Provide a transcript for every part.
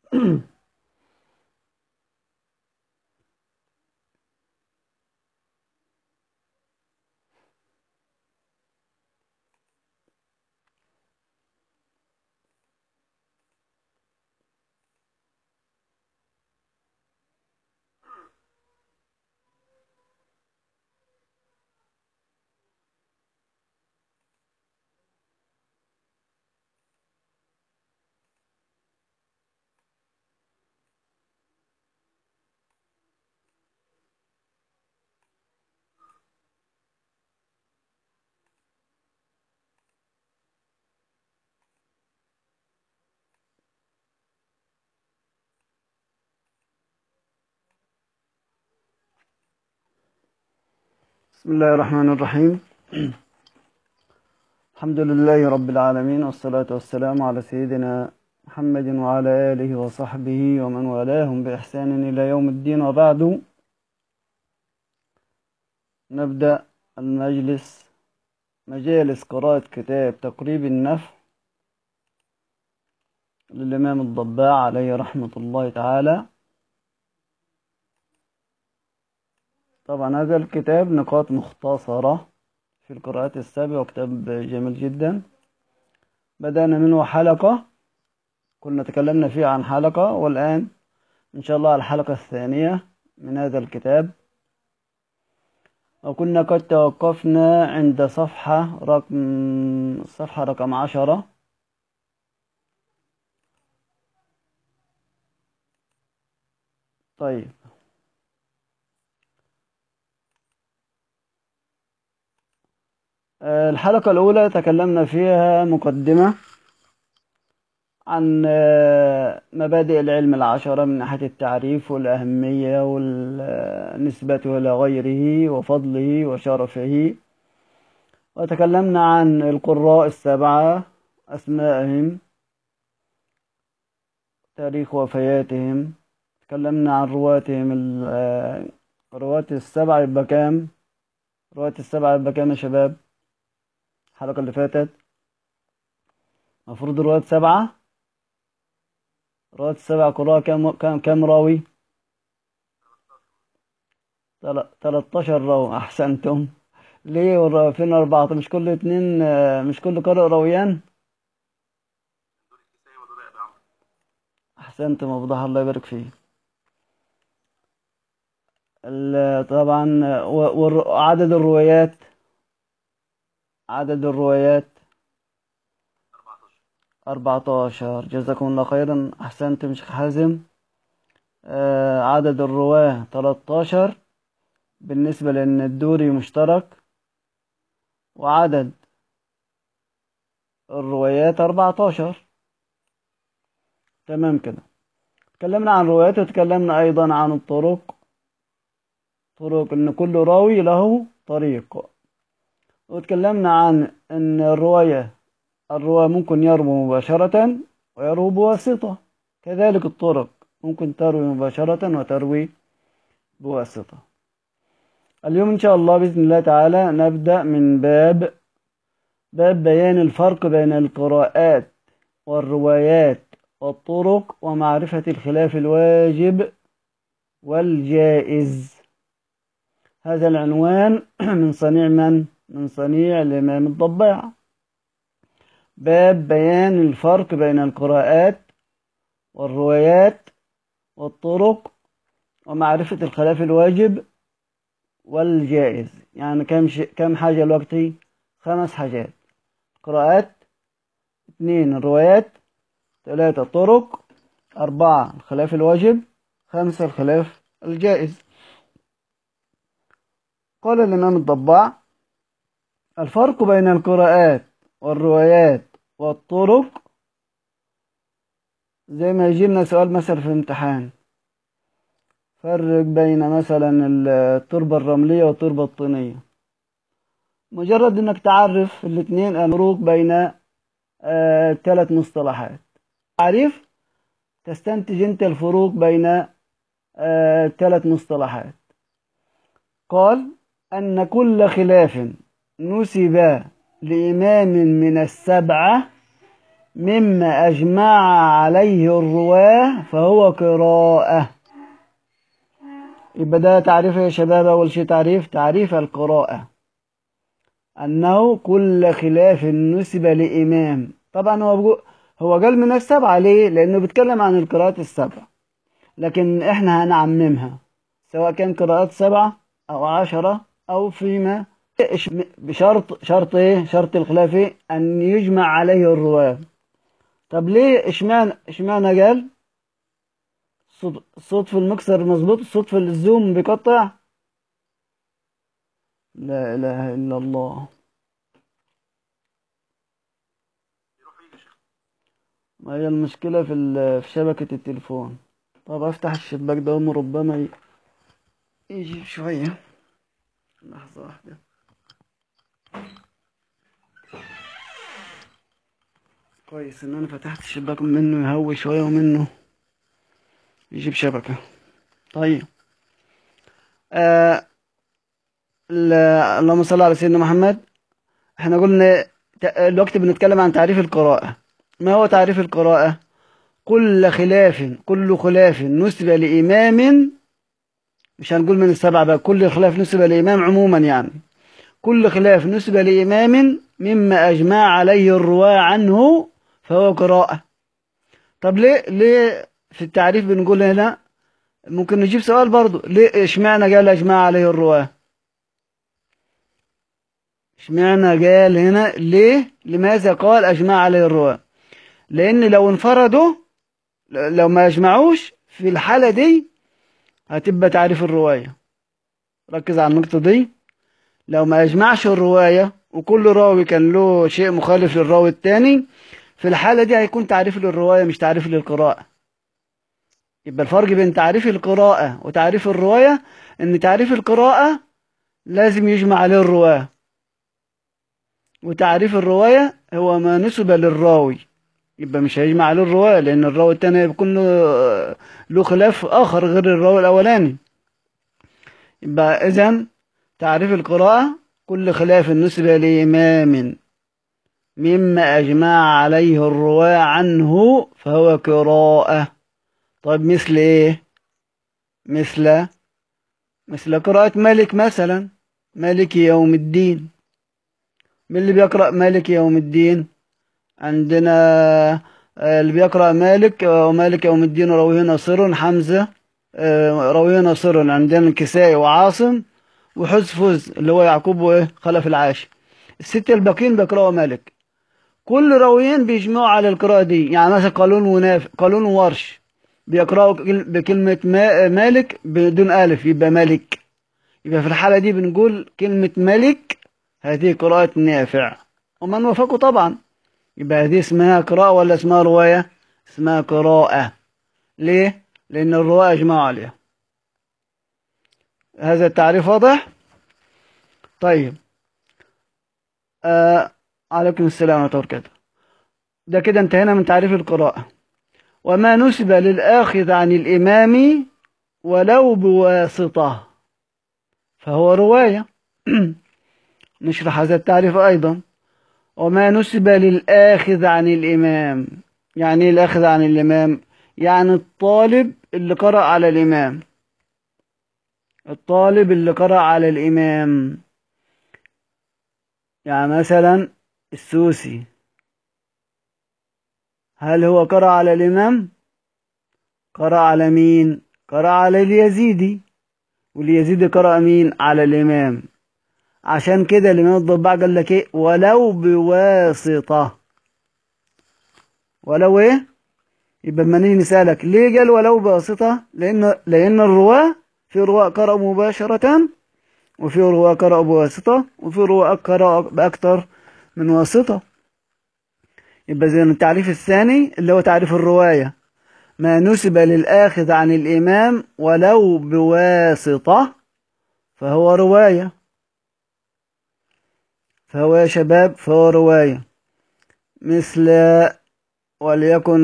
بسم الله الرحمن الرحيم الحمد لله رب العالمين والصلاة والسلام على سيدنا محمد وعلى آله وصحبه ومن والاهم بإحسان إلى يوم الدين وبعد نبدأ المجلس مجالس قراءة كتاب تقريب النفع للإمام الضباع عليه رحمة الله تعالى طبعا هذا الكتاب نقاط مختصرة في القراءات السابعة وكتاب جميل جدا بدأنا منه حلقة كنا تكلمنا فيه عن حلقة والآن إن شاء الله الحلقة الثانية من هذا الكتاب وكنا قد توقفنا عند صفحة رقم صفحة رقم عشرة طيب الحلقة الأولى تكلمنا فيها مقدمة عن مبادئ العلم العشرة من ناحية التعريف والأهمية والنسبة إلى غيره وفضله وشرفه وتكلمنا عن القراء السبعة أسمائهم تاريخ وفياتهم تكلمنا عن رواتهم الرواة السبعة يبقى كام رواة السبعة يبقى كام يا شباب الحلقة اللي فاتت المفروض رواية سبعة رواية السبع قراء كم كم كم راوي؟ تلاتاشر راوي أحسنتم ليه فين أربعة مش كل اتنين مش كل قارئ راويان؟ أحسنتم أفضح الله يبارك فيه طبعا وعدد الروايات عدد الروايات أربعتاشر جزاكم الله خيرا أحسنتم شيخ حازم آه عدد الرواه تلاتاشر بالنسبة لأن الدوري مشترك وعدد الروايات أربعتاشر تمام كده تكلمنا عن الروايات وتكلمنا أيضا عن الطرق طرق إن كل راوي له طريق وتكلمنا عن أن الرواية الرواية ممكن يروي مباشرة ويروي بواسطة كذلك الطرق ممكن تروي مباشرة وتروي بواسطة اليوم إن شاء الله بإذن الله تعالى نبدأ من باب باب بيان الفرق بين القراءات والروايات والطرق ومعرفة الخلاف الواجب والجائز هذا العنوان من صنيع من؟ من صنيع الإمام الضباع باب بيان الفرق بين القراءات والروايات والطرق ومعرفة الخلاف الواجب والجائز يعني كم ش... كم حاجة دلوقتي خمس حاجات قراءات اثنين الروايات ثلاثة طرق أربعة الخلاف الواجب خمسة الخلاف الجائز قال الإمام الضباع الفرق بين القراءات والروايات والطرق زي ما يجي لنا سؤال مثلا في الامتحان فرق بين مثلا التربة الرملية والتربة الطينية مجرد انك تعرف الاثنين الفروق بين آه ثلاث مصطلحات تعريف تستنتج انت الفروق بين آه ثلاث مصطلحات قال أن كل خلاف نسب لإمام من السبعة مما أجمع عليه الرواه فهو قراءة يبقى ده تعريف يا شباب أول شيء تعريف تعريف القراءة أنه كل خلاف نسب لإمام طبعا هو بقو هو قال من السبعة ليه؟ لأنه بيتكلم عن القراءات السبع لكن إحنا هنعممها سواء كان قراءات سبعة أو عشرة أو فيما بشرط شرط إيه؟ شرط الخلاف إيه؟ أن يجمع عليه الرواة طب ليه اشمعنى اشمعنى قال الصوت في المكسر مظبوط الصوت في الزوم بيقطع لا إله إلا الله ما هي المشكلة في في شبكة التليفون طب أفتح الشباك ده ربما يجيب شوية لحظة واحدة كويس إن أنا فتحت الشباك منه يهوي شوية ومنه يجيب شبكة طيب آه اللهم صل على سيدنا محمد احنا قلنا الوقت بنتكلم عن تعريف القراءة ما هو تعريف القراءة كل خلاف كل خلاف نسب لإمام مش هنقول من السبعة بقى كل خلاف نسب لإمام عموما يعني كل خلاف نسب لإمام مما أجمع عليه الرواة عنه فهو قراءة طب ليه ليه في التعريف بنقول هنا ممكن نجيب سؤال برضو ليه اشمعنى قال أجمع عليه الرواة اشمعنى قال هنا ليه لماذا قال أجمع عليه الرواة لأن لو انفردوا لو ما يجمعوش في الحالة دي هتبقى تعريف الرواية ركز على النقطة دي لو ما يجمعش الرواية وكل راوي كان له شيء مخالف للراوي التاني في الحالة دي هيكون تعريف للرواية مش تعريف للقراءة يبقى الفرق بين تعريف القراءة وتعريف الرواية ان تعريف القراءة لازم يجمع عليه الرواة وتعريف الرواية هو ما نسب للراوي يبقى مش هيجمع عليه الرواية لأن الراوي التاني بيكون له, له خلاف آخر غير الراوي الأولاني يبقى إذن تعريف القراءة كل خلاف نسب لإمام مما أجمع عليه الرواة عنه فهو قراءة طيب مثل إيه مثل مثل قراءة مالك مثلا مالك يوم الدين من اللي بيقرأ مالك يوم الدين عندنا اللي بيقرأ مالك ومالك يوم الدين رويه نصر حمزة رويه نصر عندنا الكسائي وعاصم وحزفز اللي هو يعقوب وايه خلف العاشر الستة الباقيين بيقرأوا مالك كل راويين بيجمعوا على القراءة دي يعني مثلا قانون ونافع قانون وورش بيقرأوا بكلمة مالك بدون ألف يبقى ملك يبقى في الحالة دي بنقول كلمة ملك هذه قراءة نافع ومن وافقوا طبعا يبقى هذه اسمها قراءة ولا اسمها رواية اسمها قراءة ليه لأن الرواية أجمعوا عليها هذا التعريف واضح طيب آه عليكم السلام ورحمة الله وبركاته ده كده انتهينا من تعريف القراءة وما نسب للآخذ عن الإمام ولو بواسطة فهو رواية نشرح هذا التعريف أيضا وما نسب للآخذ عن الإمام يعني ايه الآخذ عن الإمام يعني الطالب اللي قرأ على الإمام الطالب اللي قرأ على الإمام يعني مثلا السوسي هل هو قرأ على الإمام قرأ على مين قرأ على اليزيدي واليزيدي قرأ مين على الإمام عشان كده الإمام الضباع قال لك إيه ولو بواسطة ولو إيه يبقى لما نيجي نسألك ليه قال ولو بواسطة لأن لأن الرواة في رواة قرأوا مباشرة وفي رواة قرأوا بواسطة وفي رواة قرأوا بأكثر من واسطة يبقى زي التعريف الثاني اللي هو تعريف الرواية ما نسب للآخذ عن الإمام ولو بواسطة فهو رواية فهو يا شباب فهو رواية مثل وليكن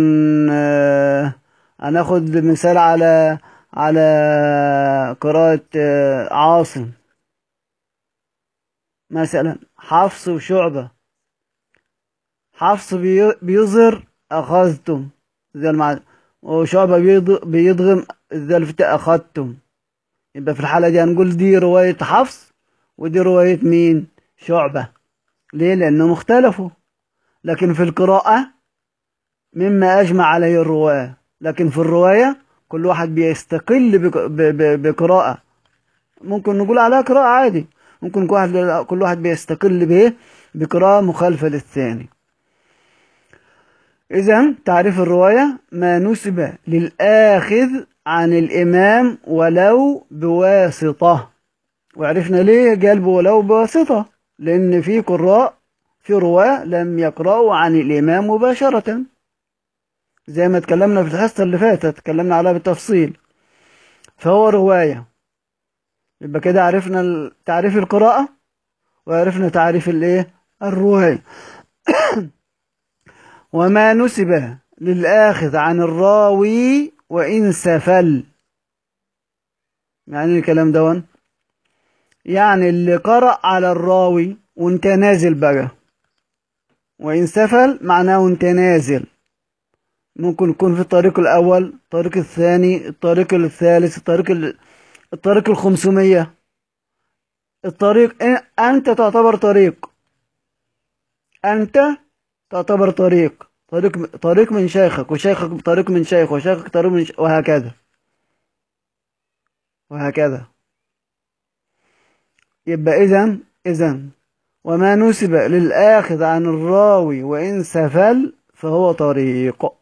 هناخد مثال على على قراءة عاصم مثلا حفص وشعبة حفص بي- بيظهر أخذتم زي المعنى وشعبة بيض- بيضغم زي الفتاة أخذتم يبقى في الحالة دي هنقول دي رواية حفص ودي رواية مين شعبة ليه لأنهم اختلفوا لكن في القراءة مما أجمع عليه الرواة لكن في الرواية كل واحد بيستقل بق- ب- ب- بقراءة ممكن نقول عليها قراءة عادي ممكن كل واحد كل واحد بيستقل بإيه بقراءة مخالفة للثاني إذا تعريف الرواية ما نسب للآخذ عن الإمام ولو بواسطة وعرفنا ليه قال ولو بواسطة لأن في قراء في رواة لم يقرأوا عن الإمام مباشرة زي ما اتكلمنا في الحصة اللي فاتت اتكلمنا عليها بالتفصيل فهو رواية يبقى كده عرفنا ال- تعريف القراءة وعرفنا تعريف الايه الرواية وما نسب للآخذ عن الراوي وإن سفل يعني إيه الكلام دون يعني اللي قرأ على الراوي وانت نازل بقى وإن سفل معناه وانت نازل ممكن يكون في الطريق الأول الطريق الثاني الطريق الثالث الطريق ال... الطريق الخمسمية الطريق إيه؟ أنت تعتبر طريق أنت تعتبر طريق طريق طريق من شيخك وشيخك طريق من شيخ وشيخك طريق من ش... وهكذا وهكذا يبقى إذا إذا وما نسب للآخذ عن الراوي وإن سفل فهو طريق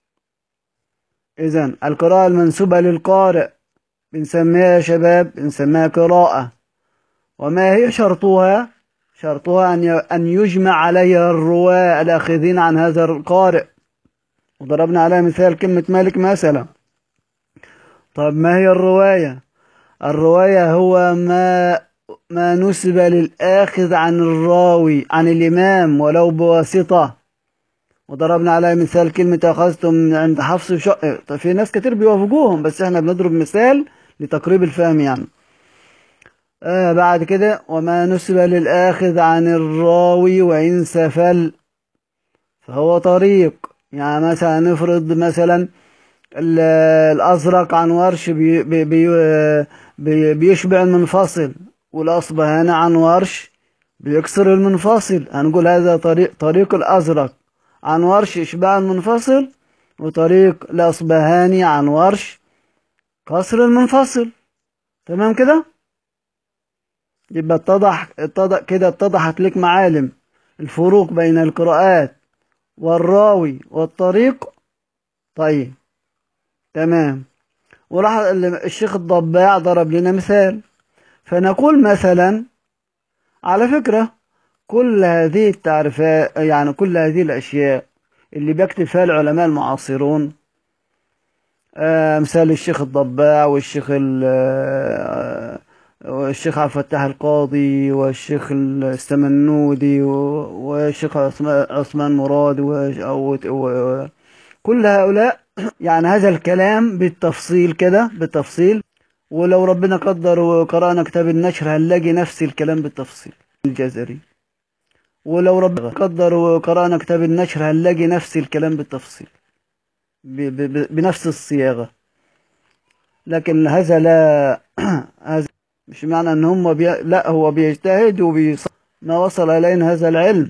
إذا القراءة المنسوبة للقارئ بنسميها يا شباب بنسميها قراءة وما هي شرطها شرطها أن ي- أن يجمع عليها الرواة الآخذين عن هذا القارئ وضربنا عليها مثال كلمة مالك مثلا طب ما هي الرواية الرواية هو ما ما نسب للآخذ عن الراوي عن الإمام ولو بواسطة وضربنا عليها مثال كلمة أخذتم عند حفص وشق طيب في ناس كتير بيوافقوهم بس احنا بنضرب مثال لتقريب الفهم يعني آه بعد كده وما نسب للآخذ عن الراوي وإن سفل فهو طريق يعني مثلا نفرض مثلا ال- الأزرق عن ورش بي بي بي بي بيشبع المنفصل والأصبهاني عن ورش بيكسر المنفصل هنقول هذا طريق طريق الأزرق عن ورش إشباع المنفصل وطريق الأصبهاني عن ورش كسر المنفصل تمام كده يبقى اتضح اتضح كده اتضحت لك معالم الفروق بين القراءات والراوي والطريق طيب تمام وراح الشيخ الضباع ضرب لنا مثال فنقول مثلا على فكرة كل هذه التعريفات يعني كل هذه الأشياء اللي بيكتب فيها العلماء المعاصرون آه، مثال الشيخ الضباع والشيخ ال- آه، والشيخ عبد الفتاح القاضي والشيخ السمنودي و- والشيخ عثمان عثمان مراد و- أو- و- كل هؤلاء يعني هذا الكلام بالتفصيل كده بالتفصيل ولو ربنا قدر وقرأنا كتاب النشر هنلاقي نفس الكلام بالتفصيل الجزري ولو ربنا قدر وقرأنا كتاب النشر هنلاقي نفس الكلام بالتفصيل ب- ب- ب- بنفس الصياغة لكن هذا لا هذا مش معنى ان هم بي... لا هو بيجتهد وبيص... ما وصل الينا هذا العلم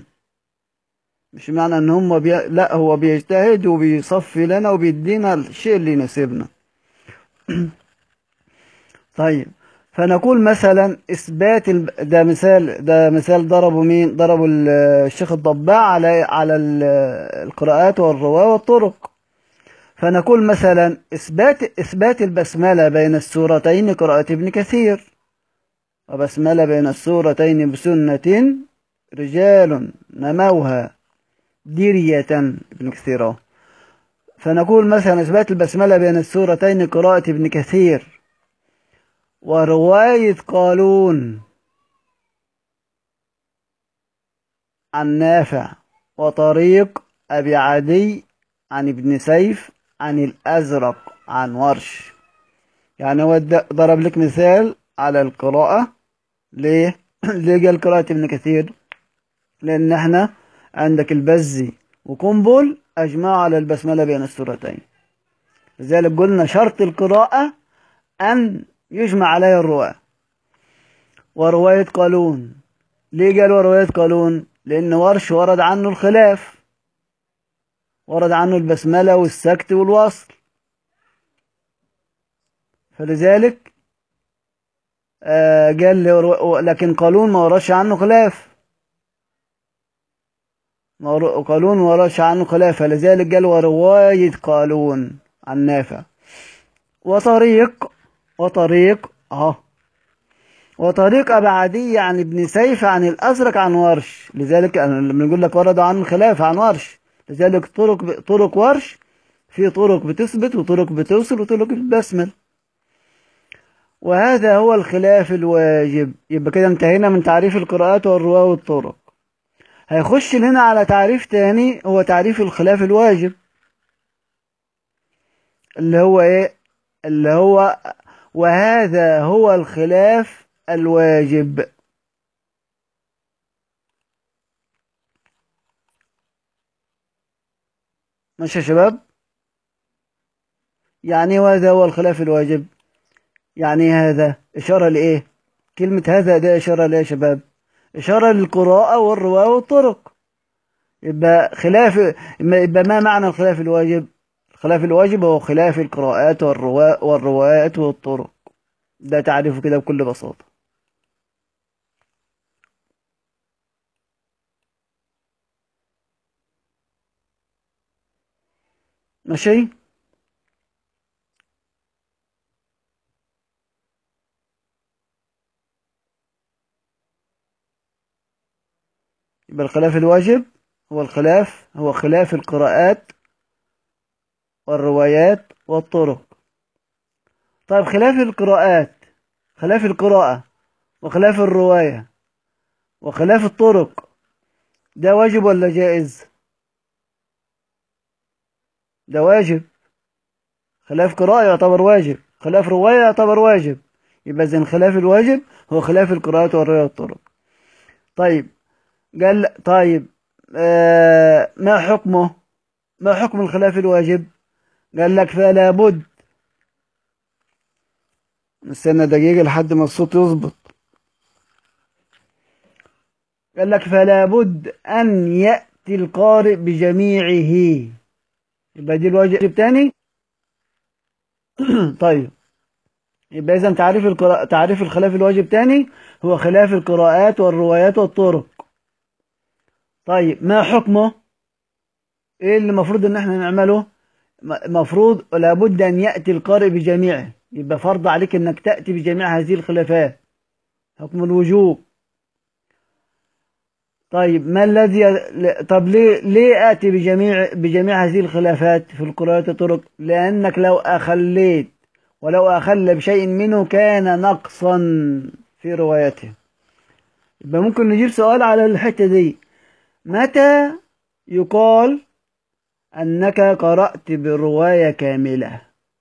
مش معنى ان هم بي... لا هو بيجتهد وبيصفي لنا وبيدينا الشيء اللي يناسبنا طيب فنقول مثلا اثبات ال... ده مثال ده مثال ضربوا مين ضربوا ال- الشيخ الضباع على على ال- القراءات والرواه والطرق فنقول مثلا اثبات اثبات البسمله بين السورتين قراءه ابن كثير وبسمله بين السورتين بسنه رجال نموها درية ابن كثير أهو. فنقول مثلا إثبات البسملة بين السورتين قراءة ابن كثير ورواية قالون عن نافع وطريق أبي عدي عن ابن سيف عن الأزرق عن ورش يعني هو د- ضرب لك مثال على القراءة ليه؟ ليه قال قراءة ابن كثير؟ لأن احنا عندك البزي وقنبل أجمعوا على البسملة بين السورتين لذلك قلنا شرط القراءة أن يجمع عليها الرواة ورواية قالون ليه قال ورواية قالون لأن ورش ورد عنه الخلاف ورد عنه البسملة والسكت والوصل فلذلك آه قال لي لكن قالون ما وردش عنه خلاف قالون ما وردش عنه خلاف فلذلك قال ورواية قالون عن نافع وطريق وطريق اهو وطريق أبعدية عن ابن سيف عن الأزرق عن ورش لذلك لما نقول لك ورد عن خلاف عن ورش لذلك طرق طرق ورش في طرق بتثبت وطرق بتوصل وطرق بتبسمل وهذا هو الخلاف الواجب يبقى كده انتهينا من تعريف القراءات والرواة والطرق هيخش هنا على تعريف تاني هو تعريف الخلاف الواجب اللي هو ايه اللي هو وهذا هو الخلاف الواجب ماشي يا شباب يعني وهذا هو الخلاف الواجب يعني هذا إشارة لإيه كلمة هذا ده إشارة لإيه يا شباب إشارة للقراءة والرواية والطرق يبقى خلاف يبقى ما معنى الخلاف الواجب الخلاف الواجب هو خلاف القراءات والرواء والروايات والطرق ده تعريفه كده بكل بساطة ماشي يبقى الخلاف الواجب هو الخلاف هو خلاف القراءات والروايات والطرق طيب خلاف القراءات خلاف القراءة وخلاف الرواية وخلاف الطرق ده واجب ولا جائز ده واجب خلاف قراءة يعتبر واجب خلاف رواية يعتبر واجب يبقى إذن خلاف الواجب هو خلاف القراءات والرواية والطرق طيب قال طيب آه ما حكمه ما حكم الخلاف الواجب قال لك فلا بد نستنى دقيقة لحد ما الصوت يظبط قال لك فلا بد أن يأتي القارئ بجميعه يبقى دي الواجب تاني طيب يبقى إذا تعريف القراءة تعريف الخلاف الواجب تاني هو خلاف القراءات والروايات والطرق طيب ما حكمه ايه اللي المفروض ان احنا نعمله مفروض لابد ان ياتي القارئ بجميعه يبقى فرض عليك انك تاتي بجميع هذه الخلافات حكم الوجوب طيب ما الذي طب ليه ليه اتي بجميع بجميع هذه الخلافات في القراءات الطرق لانك لو اخليت ولو اخل بشيء منه كان نقصا في روايته يبقى ممكن نجيب سؤال على الحته دي متى يقال أنك قرأت بالرواية كاملة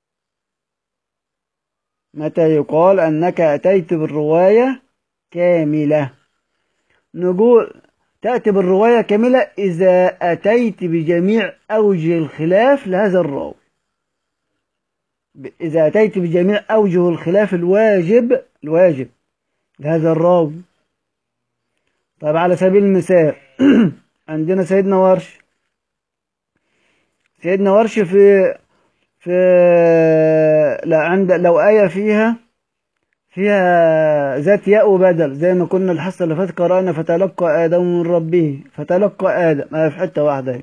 متى يقال أنك أتيت بالرواية كاملة نقول تأتي بالرواية كاملة إذا أتيت بجميع أوجه الخلاف لهذا الراوي إذا أتيت بجميع أوجه الخلاف الواجب الواجب لهذا الراوي طيب على سبيل المثال عندنا سيدنا ورش سيدنا ورش في في لا عند لو آية فيها فيها ذات ياء وبدل زي ما كنا الحصة اللي فاتت قرأنا فتلقى آدم من ربه فتلقى آدم آية في حتة واحدة اهي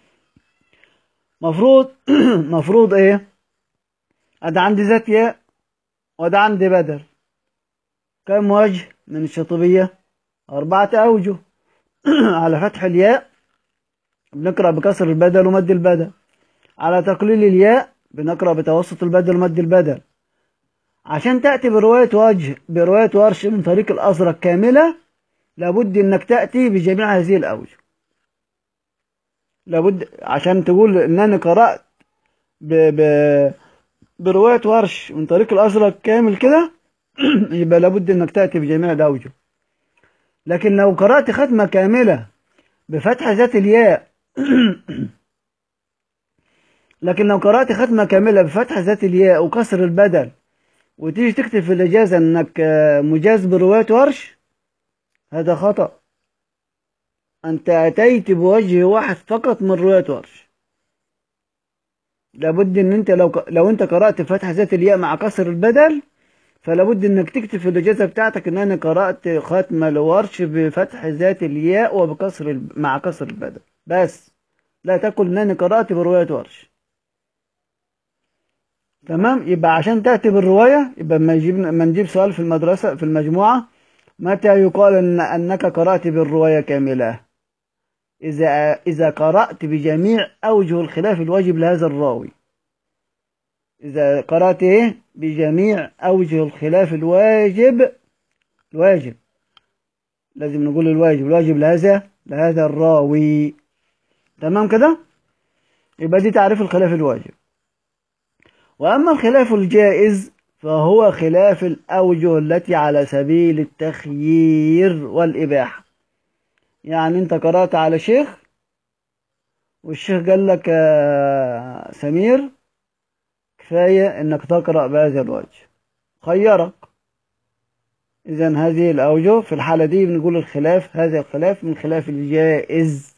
مفروض مفروض ايه ده عندي ذات ياء وده عندي بدل كم وجه من الشاطبية أربعة أوجه على فتح الياء بنقرأ بكسر البدل ومد البدل على تقليل الياء بنقرأ بتوسط البدل ومد البدل عشان تأتي برواية وجه برواية ورش من طريق الأزرق كاملة لابد إنك تأتي بجميع هذه الأوجه لابد عشان تقول إن أنا قرأت ب... ب... برواية ورش من طريق الأزرق كامل كده يبقى لابد إنك تأتي بجميع الأوجه لكن لو قرأت ختمة كاملة بفتح ذات الياء لكن لو قرأت ختمة كاملة بفتح ذات الياء وكسر البدل وتيجي تكتب في الإجازة إنك مجاز برواية ورش هذا خطأ أنت أتيت بوجه واحد فقط من رواية ورش لابد إن أنت لو لو أنت قرأت فتح ذات الياء مع كسر البدل فلابد إنك تكتب في الإجازة بتاعتك إن أنا قرأت ختمة لورش بفتح ذات الياء وبكسر مع كسر البدل بس لا تقل إن أنا قرأت برواية ورش تمام يبقى عشان تأتي بالرواية يبقى ما نجيب ما نجيب سؤال في المدرسة في المجموعة متى يقال إن أنك قرأت بالرواية كاملة إذا إذا قرأت بجميع أوجه الخلاف الواجب لهذا الراوي إذا قرأت إيه بجميع أوجه الخلاف الواجب الواجب لازم نقول الواجب الواجب لهذا لهذا الراوي تمام كده يبقى دي تعريف الخلاف الواجب وأما الخلاف الجائز فهو خلاف الأوجه التي على سبيل التخيير والإباحة يعني أنت قرأت على شيخ والشيخ قال لك يا سمير كفاية إنك تقرأ بهذا الوجه خيرك إذا هذه الأوجه في الحالة دي بنقول الخلاف هذا الخلاف من خلاف الجائز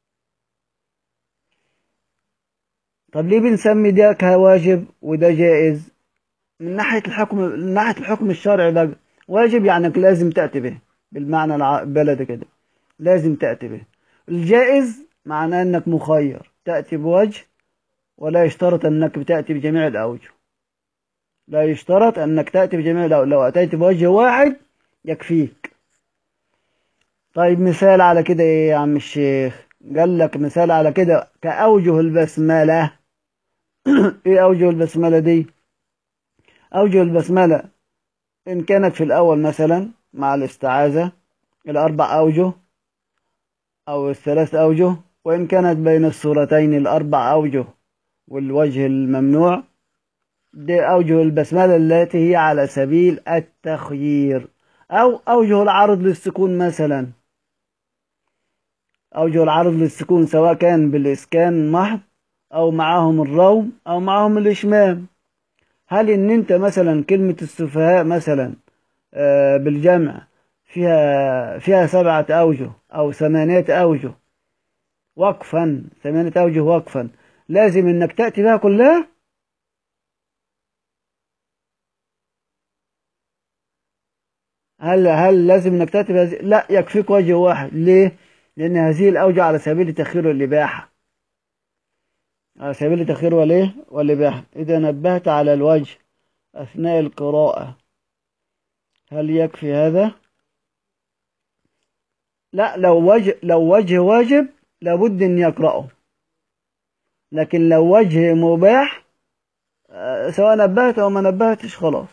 طب ليه بنسمي ده كواجب وده جائز من ناحية الحكم من ناحية الحكم الشرعي بقى واجب يعني لازم تأتي به بالمعنى البلدي كده لازم تأتي به الجائز معناه انك مخير تأتي بوجه ولا يشترط انك بتأتي بجميع الأوجه لا يشترط انك تأتي بجميع الأوجه لو أتيت بوجه واحد يكفيك طيب مثال على كده ايه يا عم الشيخ قال لك مثال على كده كأوجه البسملة ايه أوجه البسملة دي أوجه البسملة إن كانت في الأول مثلا مع الاستعاذة الأربع أوجه أو الثلاث أوجه وإن كانت بين السورتين الأربع أوجه والوجه الممنوع دي أوجه البسملة التي هي على سبيل التخيير أو أوجه العرض للسكون مثلا أوجه العرض للسكون سواء كان بالإسكان محض أو معاهم الروم أو معاهم الإشمام هل إن أنت مثلا كلمة السفهاء مثلا بالجمع فيها فيها سبعة أوجه أو ثمانية أوجه وقفا ثمانية أوجه وقفا لازم إنك تأتي بها كلها هل هل لازم إنك تأتي بها لا يكفيك وجه واحد ليه؟ لأن هذه الأوجه على سبيل التخيير والإباحة على سبيل التخيير والإيه؟ والإباحة إذا نبهت على الوجه أثناء القراءة هل يكفي هذا؟ لا لو وجه لو وجه واجب لابد ان يقرأه لكن لو وجه مباح سواء نبهت او ما نبهتش خلاص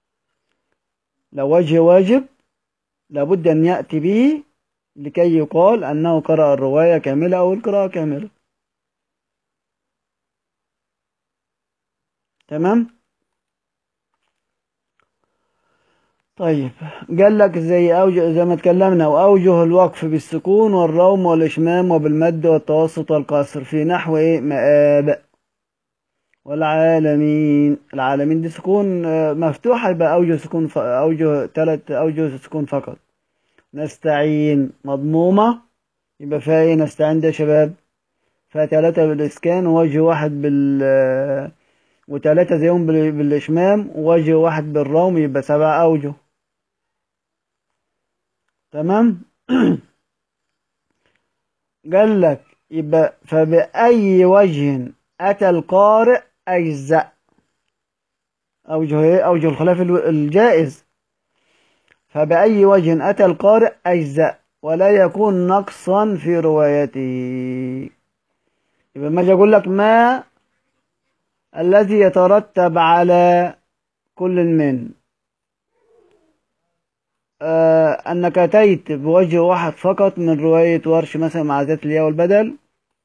لو وجه واجب لابد ان يأتي به لكي يقال انه قرأ الرواية كاملة او القراءة كاملة تمام طيب قال لك زي أوجه زي ما اتكلمنا وأوجه الوقف بالسكون والروم والإشمام وبالمد والتوسط والقصر في نحو إيه مآب والعالمين العالمين دي سكون مفتوحة يبقى أوجه سكون ف... أوجه ثلاث أوجه سكون فقط نستعين مضمومة يبقى فيها إيه نستعين ده يا شباب فيها ثلاثة بالإسكان ووجه واحد بال وثلاثة زيهم بالإشمام ووجه واحد بالروم يبقى سبع أوجه تمام قال لك يبقى فبأي وجه أتى القارئ أجزاء أوجه إيه أوجه الخلاف الجائز فبأي وجه أتى القارئ أجزاء ولا يكون نقصا في روايته يبقى ما أقول لك ما الذي يترتب على كل من آه أنك أتيت بوجه واحد فقط من رواية ورش مثلا مع ذات الياء والبدل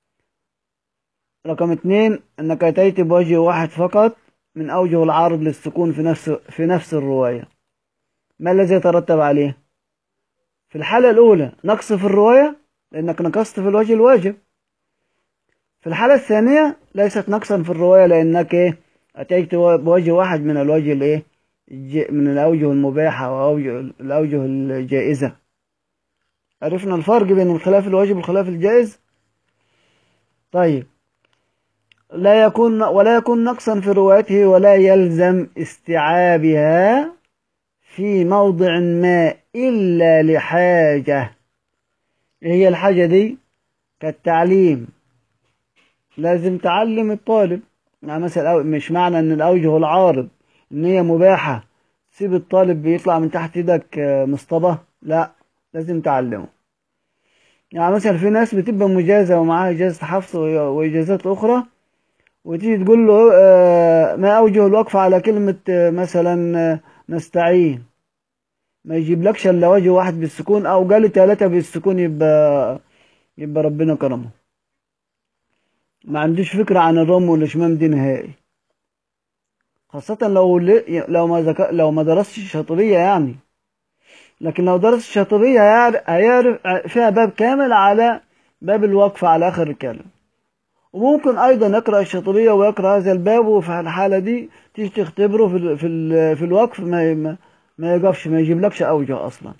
رقم اتنين أنك أتيت بوجه واحد فقط من أوجه العرض للسكون في نفس في نفس الرواية ما الذي يترتب عليه؟ في الحالة الأولى نقص في الرواية لأنك نقصت في الوجه الواجب في الحالة الثانية ليست نقصا في الرواية لأنك إيه أتيت بوجه واحد من الوجه الإيه من الأوجه المباحة وأوجه الأوجه الجائزة عرفنا الفرق بين الخلاف الواجب والخلاف الجائز طيب لا يكون ولا يكون نقصا في روايته ولا يلزم استيعابها في موضع ما إلا لحاجة هي الحاجة دي كالتعليم لازم تعلم الطالب يعني مثلا مش معنى ان الاوجه العارض ان هي مباحة سيب الطالب بيطلع من تحت ايدك مصطبة لا لازم تعلمه يعني مثلا في ناس بتبقى مجازة ومعاها إجازة حفظ وإجازات أخرى وتيجي تقول له ما أوجه الوقف على كلمة مثلا نستعين ما يجيبلكش إلا وجه واحد بالسكون أو قال ثلاثة بالسكون يبقى يبقى ربنا كرمه ما عندوش فكرة عن الرم والإشمام دي نهائي خاصة لو لو ما ذك... لو ما درستش الشاطبية يعني لكن لو درس الشاطبية هيعرف فيها باب كامل على باب الوقف على آخر الكلام وممكن أيضا يقرأ الشاطبية ويقرأ هذا الباب وفي الحالة دي تيجي تختبره في ال... في ال... في الوقف ما ما, ما يقفش ما يجيبلكش أوجه أصلا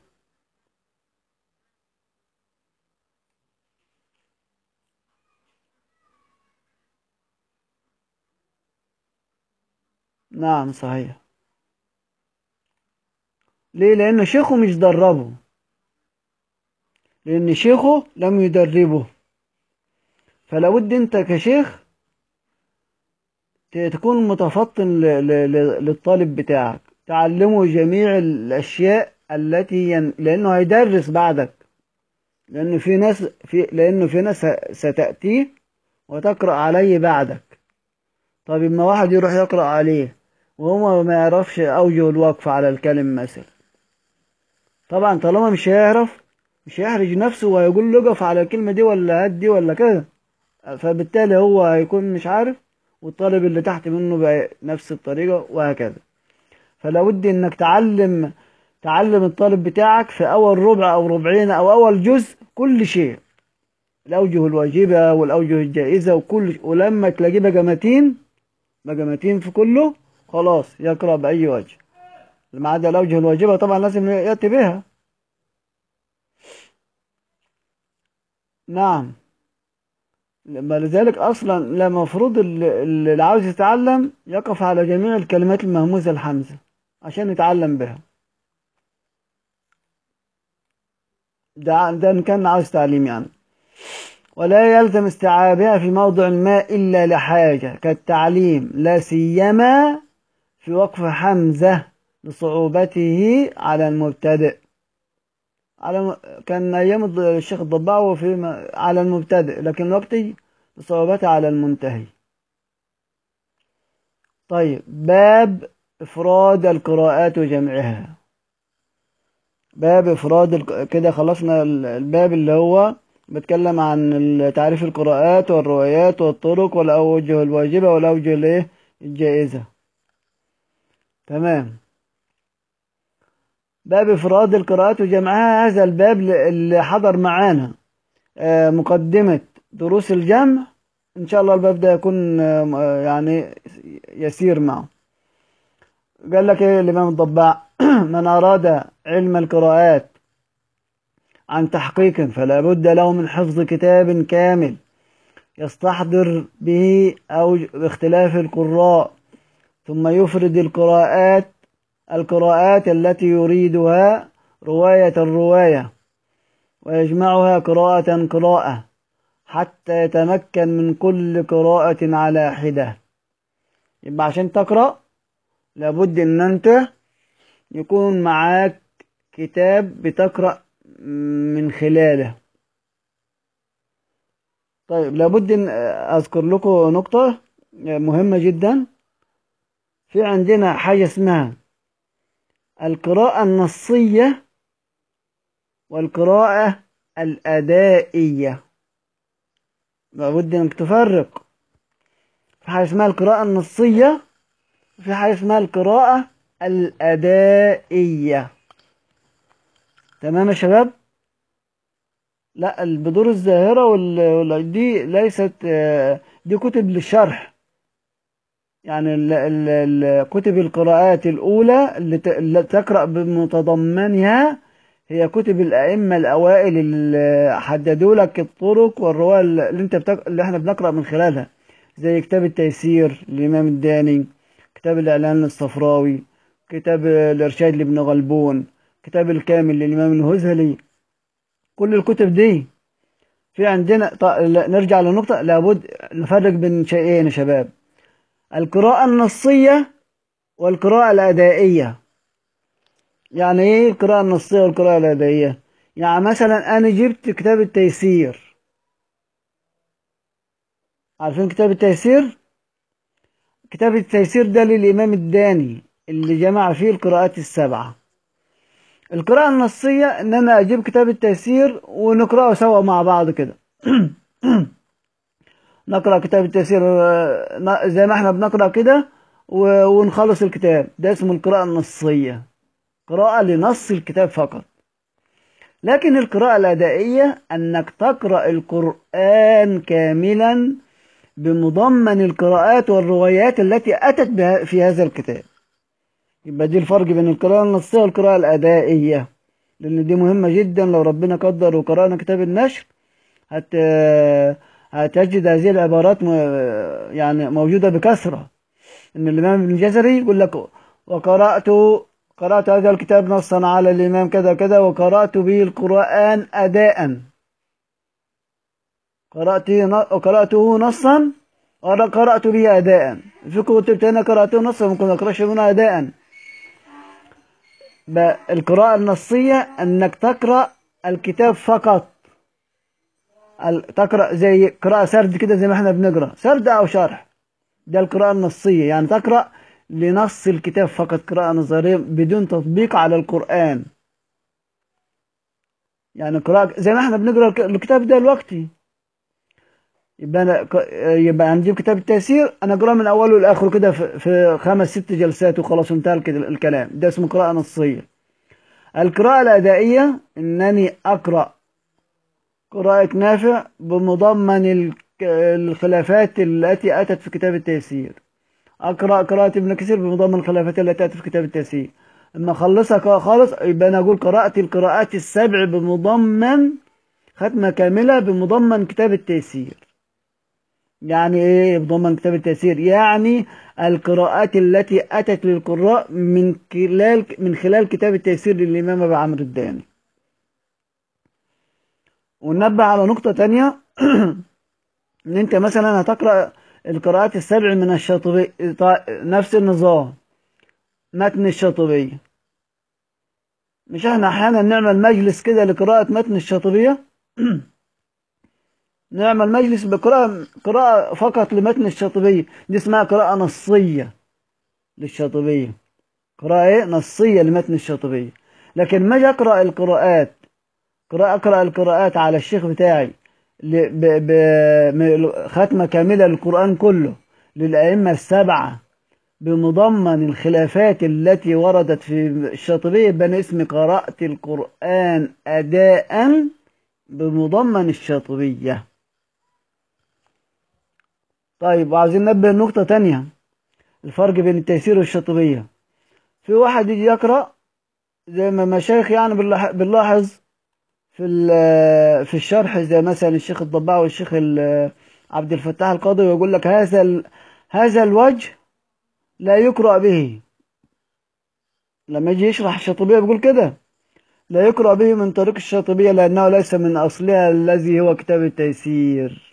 نعم صحيح ليه لأن شيخه مش دربه لأن شيخه لم يدربه فلابد أنت كشيخ تكون متفطن للطالب بتاعك تعلمه جميع الأشياء التي ين... لأنه هيدرس بعدك لأنه في ناس في لأنه في ناس ستأتيه وتقرأ عليه بعدك طب اما واحد يروح يقرأ عليه وهو ما يعرفش أوجه الوقف على الكلم مثلا طبعا طالما مش هيعرف مش هيحرج نفسه وهيقول له اقف على الكلمة دي ولا هات دي ولا كذا فبالتالي هو هيكون مش عارف والطالب اللي تحت منه بقى نفس الطريقة وهكذا فلا ود انك تعلم تعلم الطالب بتاعك في اول ربع او ربعين او اول جزء كل شيء الاوجه الواجبة والاوجه الجائزة وكل ولما تلاقيه بقى متين بقى متين في كله خلاص يقرأ بأي وجه ما عدا الأوجه الواجبة طبعا لازم يأتي بها نعم لما لذلك أصلا لا مفروض اللي عاوز يتعلم يقف على جميع الكلمات المهموزة الحمزة عشان يتعلم بها ده ده إن كان عاوز تعليم يعني ولا يلزم استيعابها في موضع ما إلا لحاجة كالتعليم لا سيما في وقف حمزة لصعوبته على المبتدئ على كان أيام الشيخ الضباع وفي على المبتدئ لكن دلوقتي لصعوبته على المنتهي طيب باب إفراد القراءات وجمعها باب إفراد الق... كده خلصنا الباب اللي هو بيتكلم عن تعريف القراءات والروايات والطرق والأوجه الواجبة والأوجه الايه الجائزة تمام باب إفراد القراءات وجمعها هذا الباب اللي حضر معانا مقدمة دروس الجمع إن شاء الله الباب ده يكون يعني يسير معه قال لك إيه الإمام الضباع من أراد علم القراءات عن تحقيق فلا بد له من حفظ كتاب كامل يستحضر به أو باختلاف القراء ثم يفرد القراءات القراءات التي يريدها رواية الرواية ويجمعها قراءة قراءة حتى يتمكن من كل قراءة على حدة يبقى عشان تقرأ لابد ان انت يكون معاك كتاب بتقرأ من خلاله طيب لابد ان اذكر لكم نقطة مهمة جدا في عندنا حاجة اسمها القراءة النصية والقراءة الأدائية لابد انك تفرق في حاجة اسمها القراءة النصية وفي حاجة اسمها القراءة الأدائية تمام يا شباب لا البذور الزاهرة وال... وال- دي ليست آه، دي كتب للشرح يعني ال... ال... ال... كتب القراءات الأولى اللي, ت... اللي تقرأ بمتضمنها هي كتب الأئمة الأوائل اللي حددوا لك الطرق والرواية اللي انت بتق... اللي احنا بنقرأ من خلالها زي كتاب التيسير للإمام الداني كتاب الإعلان للصفراوي كتاب الإرشاد لابن غلبون كتاب الكامل للإمام الهزلي كل الكتب دي في عندنا ط... لا، نرجع لنقطة لابد نفرق بين شيئين يا شباب القراءة النصية والقراءة الأدائية يعني ايه القراءة النصية والقراءة الأدائية يعني مثلا أنا جبت كتاب التيسير عارفين كتاب التيسير كتاب التيسير ده للإمام الداني اللي جمع فيه القراءات السبعة القراءة النصية إن أنا أجيب كتاب التيسير ونقرأه سوا مع بعض كده نقرأ كتاب التيسير آه، ن- زي ما احنا بنقرأ كده و- ونخلص الكتاب ده اسمه القراءة النصية قراءة لنص الكتاب فقط لكن القراءة الأدائية أنك تقرأ القرآن كاملا بمضمن القراءات والروايات التي أتت بها في هذا الكتاب يبقى دي الفرق بين القراءة النصية والقراءة الأدائية لأن دي مهمة جدا لو ربنا قدر وقرأنا كتاب النشر هت هتجد هذه العبارات م... يعني موجودة بكثرة إن الإمام ابن الجزري يقول لك وقرأت قرأت هذا الكتاب نصا على الإمام كذا كذا وقرأت به القرآن أداء قرأت قرأته نصا وأنا قرأت به أداء في كتب تانية قرأته نصا ممكن أقرأش منها أداء ب- القراءة النصية أنك تقرأ الكتاب فقط ال- تقرأ زي قراءة سرد كده زي ما احنا بنقرأ سرد أو شرح ده القراءة النصية يعني تقرأ لنص الكتاب فقط قراءة نظرية بدون تطبيق على القرآن يعني قراءة زي ما احنا بنقرأ الك- الكتاب ده دلوقتي يبقى أنا ك- يبقى هنجيب كتاب التيسير أنا أقرأه من أوله لآخره كده في, في خمس ست جلسات وخلاص انتهى الك- الكلام ده اسمه قراءة نصية القراءة الأدائية إنني أقرأ قراءة نافع بمضمن الك- الخلافات التي أتت في كتاب التيسير أقرأ قراءة ابن كثير بمضمن الخلافات التي أتت في كتاب التيسير أما أخلصها ك- خالص يبقى أنا أقول قرأت القراءات السبع بمضمن ختمة كاملة بمضمن كتاب التيسير يعني إيه بمضمن كتاب التيسير يعني القراءات التي أتت للقراء من خلال من خلال كتاب التيسير للإمام أبي عمرو الداني وننبه على نقطة تانية إن أنت مثلا هتقرأ القراءات السبع من الشاطبي طا- نفس النظام متن الشاطبية مش احنا أحيانا نعمل مجلس كده لقراءة متن الشاطبية نعمل مجلس بقراءة قراءة فقط لمتن الشاطبية دي اسمها قراءة نصية للشاطبية قراءة ايه نصية لمتن الشاطبية لكن ما اجي اقرأ القراءات قراءة اقرأ القراءات على الشيخ بتاعي ل- ب- ب- م- ختمة كاملة للقرآن كله للأئمة السبعة بمضمن الخلافات التي وردت في الشاطبية يبقى أنا اسمي قرأت القرآن أداء بمضمن الشاطبية طيب وعايزين ننبه نقطة تانية الفرق بين التيسير والشاطبية في واحد يجي يقرأ زي ما مشايخ يعني بنلاح- بنلاحظ في ال- في الشرح زي مثلا الشيخ الضباع والشيخ ال- عبد الفتاح القاضي ويقول لك هذا ال- هذا الوجه لا يقرأ به لما يجي يشرح الشاطبية بيقول كده لا يقرأ به من طريق الشاطبية لأنه ليس من أصلها الذي هو كتاب التيسير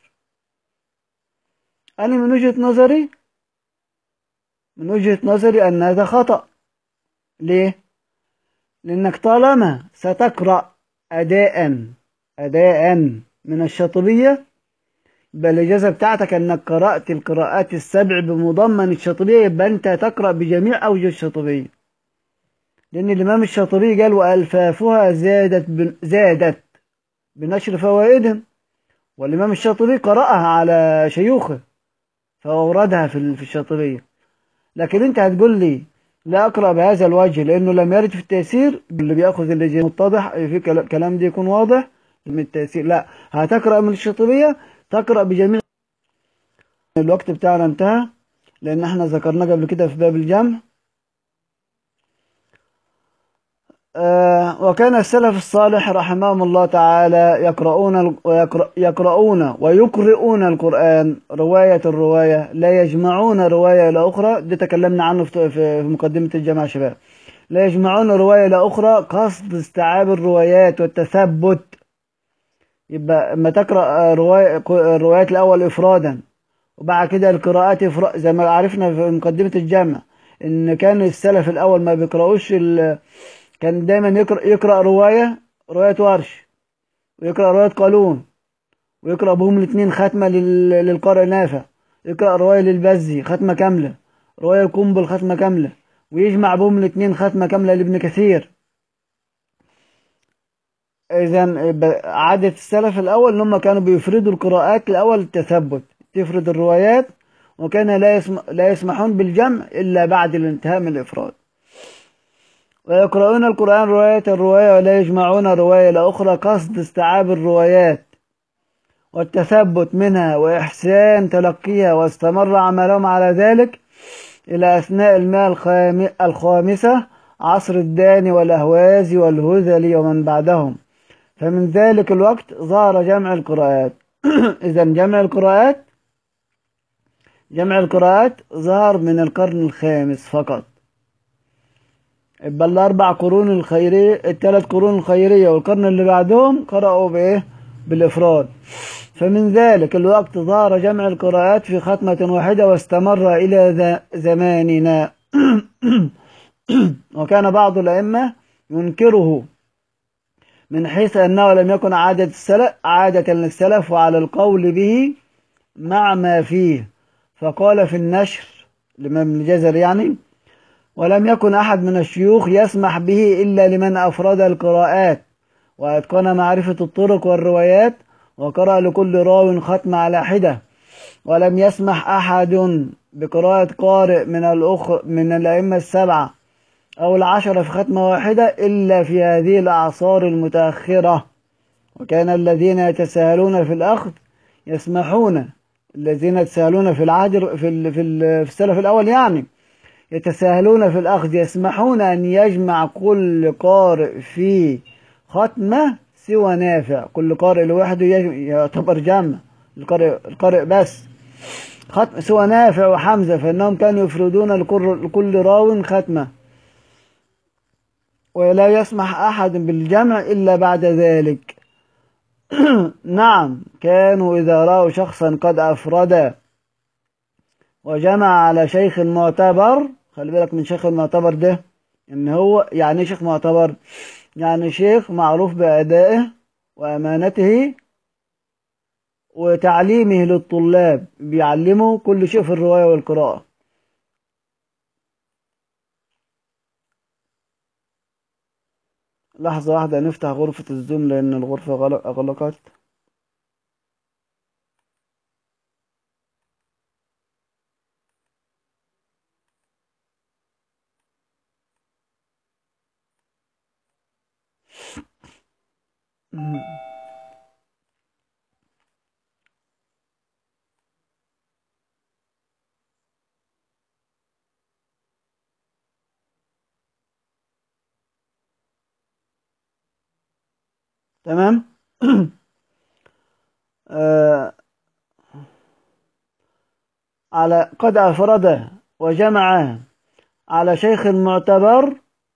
أنا من وجهة نظري من وجهة نظري أن هذا خطأ ليه؟ لأنك طالما ستقرأ أداء أداء من الشاطبية يبقى الإجازة بتاعتك أنك قرأت القراءات السبع بمضمن الشاطبية يبقى أنت تقرأ بجميع أوجه الشاطبية لأن الإمام الشاطبي قال وألفافها زادت بن زادت بنشر فوائدهم والإمام الشاطبي قرأها على شيوخه فأوردها في في الشاطبية لكن أنت هتقول لي لا أقرأ بهذا الوجه لأنه لم يرد في التيسير اللي بيأخذ اللي متضح في كلا- كلام دي يكون واضح من التيسير لا هتقرأ من الشاطبية تقرأ بجميع الوقت بتاعنا انتهى لأن احنا ذكرناه قبل كده في باب الجمع آه وكان السلف الصالح رحمهم الله تعالى يقرؤون ويقرأ يقرؤون ويقرؤون القرآن رواية الرواية لا يجمعون رواية إلى أخرى ده تكلمنا عنه في في مقدمة الجامعة شباب لا يجمعون رواية إلى أخرى قصد استيعاب الروايات والتثبت يبقى اما تقرأ رواية الروايات الأول إفرادا وبعد كده القراءات إفراد زي ما عرفنا في مقدمة الجامع إن كان السلف الأول ما بيقرأوش كان دايما يقرأ, يقرأ رواية رواية ورش ويقرأ رواية قالون ويقرأ بهم الاثنين ختمة للقارئ نافع يقرأ رواية للبزي ختمة كاملة رواية القنبل ختمة كاملة ويجمع بهم الاثنين ختمة كاملة لابن كثير إذا عادة السلف الأول إن هم كانوا بيفردوا القراءات الأول التثبت تفرد الروايات وكان لا يسمح لا يسمحون بالجمع إلا بعد الانتهاء من الإفراد ويقرؤون القرآن رواية الرواية ولا يجمعون رواية لأخرى قصد استيعاب الروايات والتثبت منها وإحسان تلقيها واستمر عملهم على ذلك إلى أثناء المئة الخامسة عصر الداني والأهوازي والهذلي ومن بعدهم فمن ذلك الوقت ظهر جمع القراءات إذا جمع القراءات جمع القراءات ظهر من القرن الخامس فقط يبقى الأربع قرون الخيرية الثلاث قرون الخيرية والقرن اللي بعدهم قرأوا بإيه؟ بالإفراد فمن ذلك الوقت ظهر جمع القراءات في ختمة واحدة واستمر إلى زماننا وكان بعض الأئمة ينكره من حيث أنه لم يكن عادة السلف عادة للسلف وعلى القول به مع ما فيه فقال في النشر لمن الجزر يعني ولم يكن أحد من الشيوخ يسمح به إلا لمن أفرد القراءات وأتقن معرفة الطرق والروايات وقرأ لكل راو ختم على حدة ولم يسمح أحد بقراءة قارئ من الأخر من الأئمة السبعة أو العشرة في ختمة واحدة إلا في هذه الأعصار المتأخرة وكان الذين يتساهلون في الأخذ يسمحون الذين يتساهلون في العهد في في السلف الأول يعني يتساهلون في الأخذ يسمحون أن يجمع كل قارئ في ختمة سوى نافع كل قارئ لوحده يعتبر جمع القارئ, القارئ بس ختم سوى نافع وحمزة فإنهم كانوا يفردون لكل راو ختمة ولا يسمح أحد بالجمع إلا بعد ذلك نعم كانوا إذا رأوا شخصا قد أفرد وجمع على شيخ معتبر خلي بالك من شيخ المعتبر ده ان هو يعني شيخ معتبر يعني شيخ معروف بأدائه وأمانته وتعليمه للطلاب بيعلمه كل شيء في الرواية والقراءة لحظة واحدة نفتح غرفة الزوم لأن الغرفة أغلقت تمام آه على قد أفرد وجمع على شيخ معتبر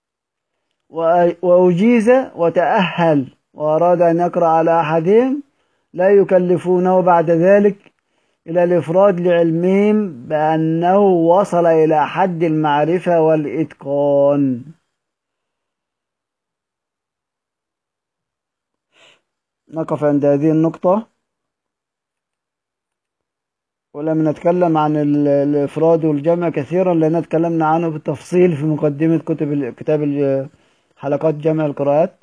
وأجيز وتأهل وأراد أن يقرأ على أحدهم لا يكلفونه بعد ذلك إلى الإفراد لعلمهم بأنه وصل إلى حد المعرفة والإتقان نقف عند هذه النقطة ولم نتكلم عن الإفراد والجمع كثيرا لأن تكلمنا عنه بالتفصيل في مقدمة كتب كتاب حلقات جمع القراءات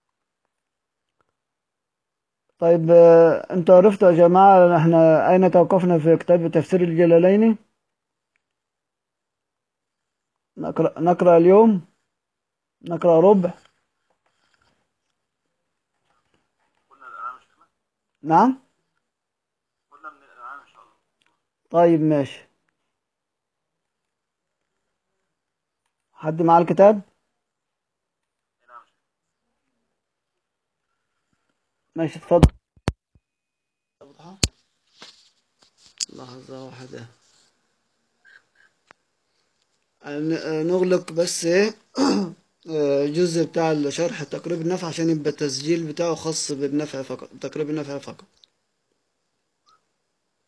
طيب انتوا عرفتوا يا جماعة احنا اين توقفنا في كتاب تفسير الجلالين نقرأ, نقرأ اليوم نقرأ ربع نعم قلنا من الأنعام إن شاء الله طيب ماشي حد معاه الكتاب نعم ماشي اتفضل لحظة واحدة ن- نغلق بس ايه الجزء بتاع الشرح تقريب النفع عشان يبقى التسجيل بتاعه خاص بالنفع فقط تقريب النفع فقط